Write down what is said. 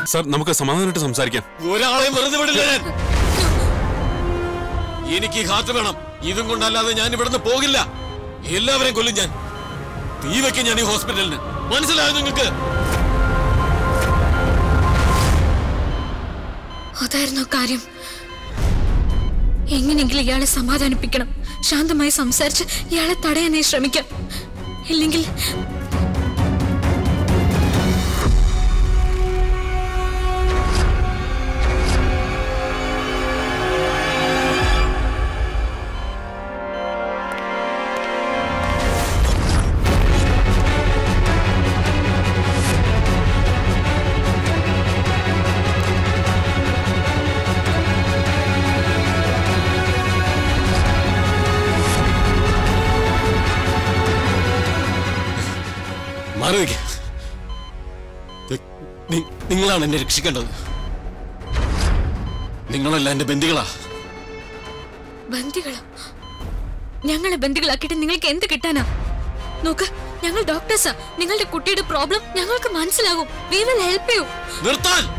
sir നമുക്ക് സമാധാനമായിട്ട് സംസാരിക്കാം ഒരാളെയും വെറുതെ വിടില്ല ഞാൻ എനിക്ക് ഈ ഹാർട്ട് വേണം ഇതും കൊണ്ടല്ലാതെ ഞാൻ ഇവിടുന്ന് പോകില്ല എല്ലാവരെയും കൊല്ലും ഞാൻ തീ വെക്കും ഞാൻ ഈ ഹോസ്പിറ്റലിന് മനസ്സിലായോ നിങ്ങൾക്ക് അതായിരുന്നു കാര്യം എങ്ങനെയെങ്കിലും ഇയാളെ സമാധാനിപ്പിക്കണം ശാന്തമായി സംസാരിച്ച് ഇയാളെ തടയാനായി ശ്രമിക്കാം ഇല്ലെങ്കിൽ മാറി നിൽക്ക നിങ്ങളാണ് എന്നെ രക്ഷിക്കേണ്ടത് നിങ്ങളല്ല എന്റെ ബന്ധികളാ ബന്ദികളോ ഞങ്ങളെ ബന്ദികളാക്കിയിട്ട് നിങ്ങൾക്ക് എന്ത് കിട്ടാനാ നോക്ക് ഞങ്ങൾ ഡോക്ടേഴ്സാ നിങ്ങളുടെ കുട്ടിയുടെ പ്രോബ്ലം ഞങ്ങൾക്ക് മനസ്സിലാകും വി വിൽ ഹെൽപ്പ് യു നിർത്താൻ